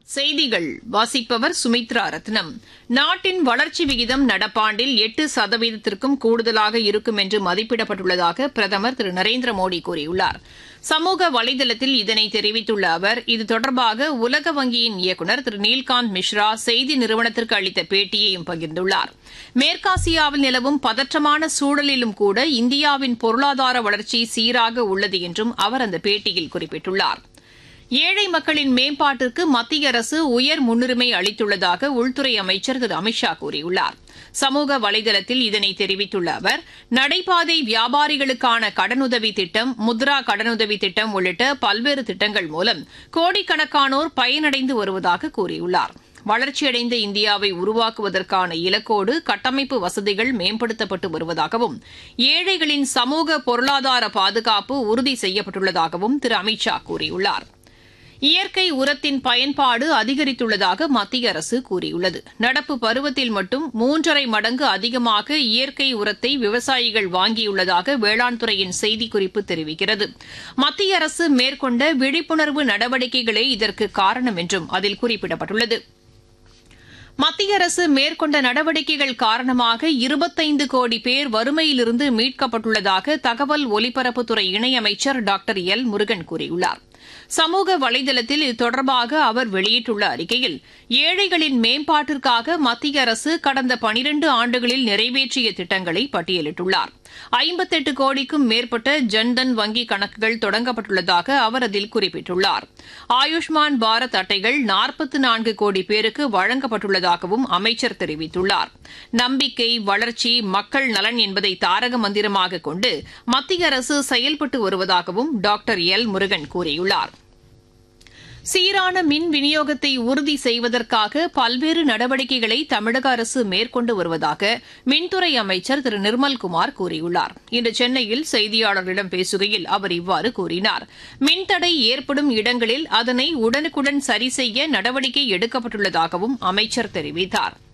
செய்திகள் வாசிப்பவர் சுமித்ரா ரத்னம் நாட்டின் வளர்ச்சி விகிதம் நடப்பாண்டில் எட்டு சதவீதத்திற்கும் கூடுதலாக இருக்கும் என்று மதிப்பிடப்பட்டுள்ளதாக பிரதமர் திரு நரேந்திர மோடி கூறியுள்ளார் சமூக வலைதளத்தில் இதனை தெரிவித்துள்ள அவர் இது தொடர்பாக உலக வங்கியின் இயக்குநர் திரு நீல்காந்த் மிஸ்ரா செய்தி நிறுவனத்திற்கு அளித்த பேட்டியையும் பகிர்ந்துள்ளார் மேற்காசியாவில் நிலவும் பதற்றமான சூழலிலும் கூட இந்தியாவின் பொருளாதார வளர்ச்சி சீராக உள்ளது என்றும் அவர் அந்த பேட்டியில் குறிப்பிட்டுள்ளார் ஏழை மக்களின் மேம்பாட்டிற்கு மத்திய அரசு உயர் முன்னுரிமை அளித்துள்ளதாக உள்துறை அமைச்சர் திரு அமித்ஷா கூறியுள்ளார் சமூக வலைதளத்தில் இதனை தெரிவித்துள்ள அவர் நடைபாதை வியாபாரிகளுக்கான கடனுதவி திட்டம் முத்ரா கடனுதவி திட்டம் உள்ளிட்ட பல்வேறு திட்டங்கள் மூலம் கோடிக்கணக்கானோர் பயனடைந்து வருவதாக கூறியுள்ளார் வளர்ச்சியடைந்த இந்தியாவை உருவாக்குவதற்கான இலக்கோடு கட்டமைப்பு வசதிகள் மேம்படுத்தப்பட்டு வருவதாகவும் ஏழைகளின் சமூக பொருளாதார பாதுகாப்பு உறுதி செய்யப்பட்டுள்ளதாகவும் திரு அமித்ஷா கூறியுள்ளார் இயற்கை உரத்தின் பயன்பாடு அதிகரித்துள்ளதாக மத்திய அரசு கூறியுள்ளது நடப்பு பருவத்தில் மட்டும் மூன்றரை மடங்கு அதிகமாக இயற்கை உரத்தை விவசாயிகள் வாங்கியுள்ளதாக வேளாண் துறையின் செய்திக்குறிப்பு தெரிவிக்கிறது மத்திய அரசு மேற்கொண்ட விழிப்புணர்வு நடவடிக்கைகளே இதற்கு காரணம் என்றும் அதில் குறிப்பிடப்பட்டுள்ளது மத்திய அரசு மேற்கொண்ட நடவடிக்கைகள் காரணமாக இருபத்தைந்து கோடி பேர் வறுமையிலிருந்து மீட்கப்பட்டுள்ளதாக தகவல் ஒலிபரப்புத்துறை இணையமைச்சர் டாக்டர் எல் முருகன் கூறியுள்ளார் சமூக வலைதளத்தில் இது தொடர்பாக அவர் வெளியிட்டுள்ள அறிக்கையில் ஏழைகளின் மேம்பாட்டிற்காக மத்திய அரசு கடந்த பனிரண்டு ஆண்டுகளில் நிறைவேற்றிய திட்டங்களை பட்டியலிட்டுள்ளார் ஐம்பத்தெட்டு கோடிக்கும் மேற்பட்ட ஜன்தன் வங்கி கணக்குகள் தொடங்கப்பட்டுள்ளதாக அவர் அதில் குறிப்பிட்டுள்ளார் ஆயுஷ்மான் பாரத் அட்டைகள் நாற்பத்து நான்கு கோடி பேருக்கு வழங்கப்பட்டுள்ளதாகவும் அமைச்சர் தெரிவித்துள்ளார் நம்பிக்கை வளர்ச்சி மக்கள் நலன் என்பதை தாரக மந்திரமாக கொண்டு மத்திய அரசு செயல்பட்டு வருவதாகவும் டாக்டர் எல் முருகன் கூறியுள்ளார் சீரான மின் விநியோகத்தை உறுதி செய்வதற்காக பல்வேறு நடவடிக்கைகளை தமிழக அரசு மேற்கொண்டு வருவதாக மின்துறை அமைச்சர் திரு நிர்மல்குமார் கூறியுள்ளார் இன்று சென்னையில் செய்தியாளர்களிடம் பேசுகையில் அவர் இவ்வாறு கூறினார் மின்தடை ஏற்படும் இடங்களில் அதனை உடனுக்குடன் சரி செய்ய நடவடிக்கை எடுக்கப்பட்டுள்ளதாகவும் அமைச்சர் தெரிவித்தாா்